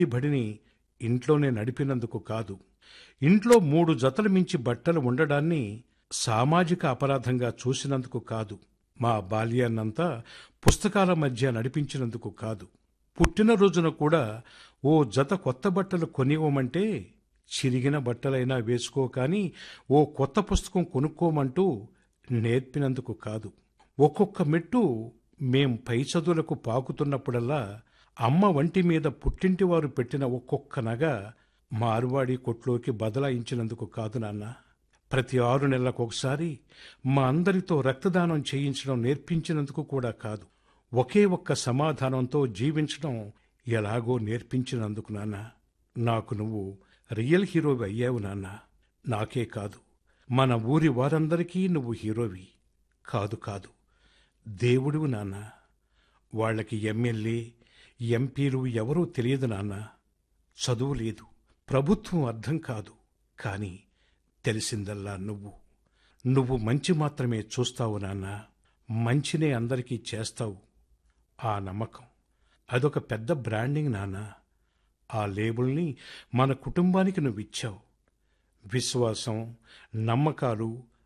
ఈ బడిని ఇంట్లోనే నడిపినందుకు కాదు ఇంట్లో మూడు జతలు మించి బట్టలు ఉండడాన్ని సామాజిక అపరాధంగా చూసినందుకు కాదు మా బాల్యాన్నంతా పుస్తకాల మధ్య నడిపించినందుకు కాదు పుట్టినరోజున కూడా ఓ జత కొత్త బట్టలు కొనివ్వమంటే చిరిగిన బట్టలైనా వేసుకో కానీ ఓ కొత్త పుస్తకం కొనుక్కోమంటూ నేర్పినందుకు కాదు ఒక్కొక్క మెట్టు మేం పై చదువులకు పాకుతున్నప్పుడల్లా అమ్మ వంటి మీద పుట్టింటి వారు పెట్టిన ఒక్కొక్క నగ మార్వాడి కొట్లోకి బదలాయించినందుకు కాదు నాన్న ప్రతి ఆరు నెలలకు ఒకసారి మా అందరితో రక్తదానం చేయించడం నేర్పించినందుకు కూడా కాదు ఒకే ఒక్క సమాధానంతో జీవించడం ఎలాగో నేర్పించినందుకు నాన్న నాకు నువ్వు రియల్ హీరోవి అయ్యావు నాన్న నాకే కాదు మన ఊరి వారందరికీ నువ్వు హీరోవి కాదు కాదు దేవుడివి నాన్న వాళ్ళకి ఎమ్మెల్యే ఎంపీలు ఎవరూ తెలియదు నాన్న చదువు లేదు ప్రభుత్వం అర్థం కాదు కానీ తెలిసిందల్లా నువ్వు నువ్వు మంచి మాత్రమే చూస్తావు నాన్న మంచినే అందరికీ చేస్తావు ఆ నమ్మకం అదొక పెద్ద బ్రాండింగ్ నాన్న ఆ లేబుల్ని మన కుటుంబానికి నువ్వు ఇచ్చావు విశ్వాసం నమ్మకాలు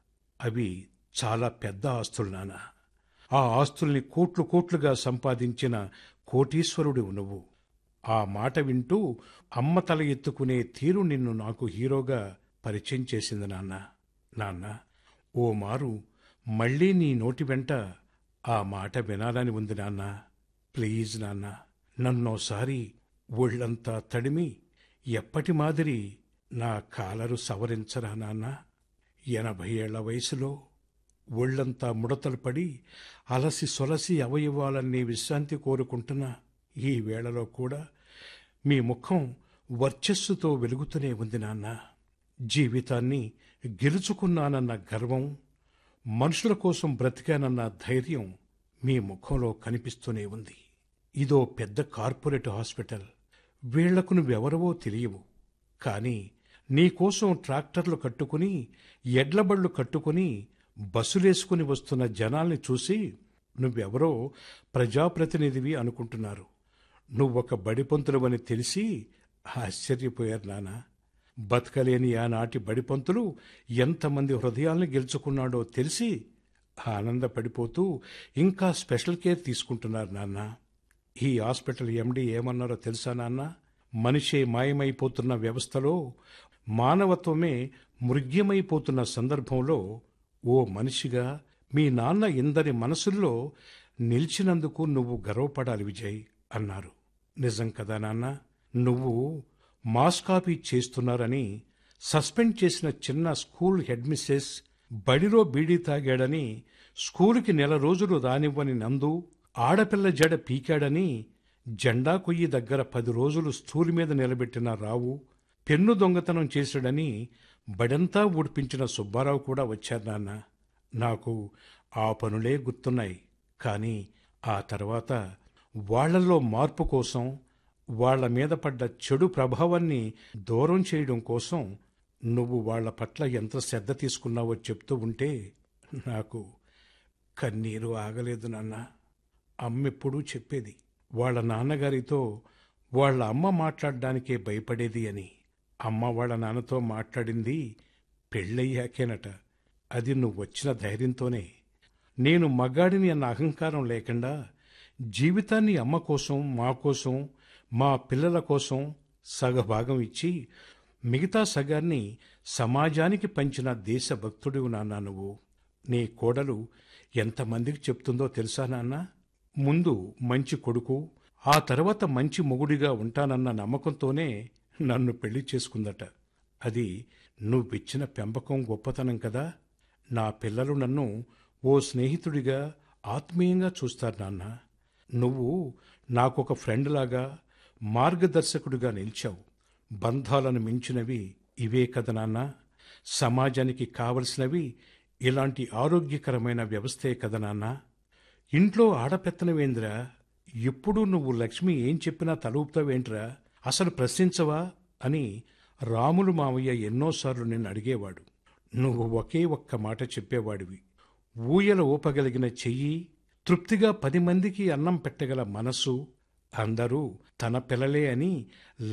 అవి చాలా పెద్ద ఆస్తులు నాన్న ఆ ఆస్తుల్ని కోట్లు కోట్లుగా సంపాదించిన కోటీశ్వరుడివు నువ్వు ఆ మాట వింటూ అమ్మ తల ఎత్తుకునే తీరు నిన్ను నాకు హీరోగా పరిచయం చేసింది నాన్న నాన్న ఓ మారు మళ్ళీ నీ నోటి వెంట ఆ మాట వినాలని ఉంది నాన్న ప్లీజ్ నాన్న నన్నోసారి ఒళ్ళంతా తడిమి ఎప్పటి మాదిరి నా కాలరు సవరించరా నాన్న ఎనభై ఏళ్ల వయసులో ఒళ్ళంతా ముడతలు పడి అలసి సొలసి అవయవాలన్నీ విశ్రాంతి కోరుకుంటున్న ఈ వేళలో కూడా మీ ముఖం వర్చస్సుతో వెలుగుతూనే ఉంది నాన్న జీవితాన్ని గెలుచుకున్నానన్న గర్వం మనుషుల కోసం బ్రతికానన్న ధైర్యం మీ ముఖంలో కనిపిస్తూనే ఉంది ఇదో పెద్ద కార్పొరేట్ హాస్పిటల్ వీళ్లకు నువ్వెవరవో తెలియవు కానీ నీకోసం ట్రాక్టర్లు కట్టుకుని ఎడ్లబళ్ళు కట్టుకుని బస్సులేసుకుని వస్తున్న జనాల్ని చూసి నువ్వెవరో ప్రజాప్రతినిధివి అనుకుంటున్నారు నువ్వొక బడిపంతులవని తెలిసి ఆశ్చర్యపోయారు నాన్న బతకలేని ఆనాటి బడిపంతులు ఎంతమంది హృదయాల్ని గెలుచుకున్నాడో తెలిసి ఆనందపడిపోతూ ఇంకా స్పెషల్ కేర్ తీసుకుంటున్నారు నాన్న ఈ హాస్పిటల్ ఎండి ఏమన్నారో తెలుసా నాన్న మనిషే మాయమైపోతున్న వ్యవస్థలో మానవత్వమే మృగ్యమైపోతున్న సందర్భంలో ఓ మనిషిగా మీ నాన్న ఇందరి మనసుల్లో నిలిచినందుకు నువ్వు గర్వపడాలి విజయ్ అన్నారు నిజం కదా నాన్న నువ్వు మాస్ కాపీ చేస్తున్నారని సస్పెండ్ చేసిన చిన్న స్కూల్ హెడ్ మిస్సెస్ బడిలో బీడీ తాగాడని స్కూలుకి నెల రోజులు రానివ్వని నందు ఆడపిల్ల జడ పీకాడని జెండా కొయ్యి దగ్గర పది రోజులు స్టూల్ మీద నిలబెట్టిన రావు పెన్ను దొంగతనం చేశాడని బడంతా ఊడిపించిన సుబ్బారావు కూడా వచ్చారు నాన్న నాకు ఆ పనులే గుర్తున్నాయి కానీ ఆ తర్వాత వాళ్లలో మార్పు కోసం వాళ్ల మీద పడ్డ చెడు ప్రభావాన్ని దూరం చేయడం కోసం నువ్వు వాళ్ల పట్ల ఎంత శ్రద్ధ తీసుకున్నావో చెప్తూ ఉంటే నాకు కన్నీరు ఆగలేదు నాన్న అమ్మెప్పుడూ చెప్పేది వాళ్ళ నాన్నగారితో వాళ్ళ అమ్మ మాట్లాడడానికే భయపడేది అని అమ్మ వాళ్ళ నాన్నతో మాట్లాడింది పెళ్ళయ్యాకేనట అది నువ్వు వచ్చిన ధైర్యంతోనే నేను మగాడిని అన్న అహంకారం లేకుండా జీవితాన్ని అమ్మ కోసం మా కోసం మా పిల్లల కోసం సగభాగం ఇచ్చి మిగతా సగాన్ని సమాజానికి పంచిన దేశభక్తుడివి నాన్న నువ్వు నీ కోడలు ఎంతమందికి చెప్తుందో తెలుసా నాన్న ముందు మంచి కొడుకు ఆ తర్వాత మంచి మొగుడిగా ఉంటానన్న నమ్మకంతోనే నన్ను పెళ్లి చేసుకుందట అది నువ్విచ్చిన పెంపకం గొప్పతనం కదా నా పిల్లలు నన్ను ఓ స్నేహితుడిగా ఆత్మీయంగా చూస్తారు నాన్న నువ్వు నాకొక ఫ్రెండ్ లాగా మార్గదర్శకుడిగా నిలిచావు బంధాలను మించినవి ఇవే కదా నాన్న సమాజానికి కావలసినవి ఇలాంటి ఆరోగ్యకరమైన వ్యవస్థే కదా నాన్న ఇంట్లో ఆడపెత్తనవేంద్రా ఎప్పుడూ నువ్వు లక్ష్మి ఏం చెప్పినా తలూపుతావేంట్రా అసలు ప్రశ్నించవా అని రాములు మావయ్య ఎన్నోసార్లు నిన్ను అడిగేవాడు నువ్వు ఒకే ఒక్క మాట చెప్పేవాడివి ఊయల ఊపగలిగిన చెయ్యి తృప్తిగా పది మందికి అన్నం పెట్టగల మనసు అందరూ తన పిల్లలే అని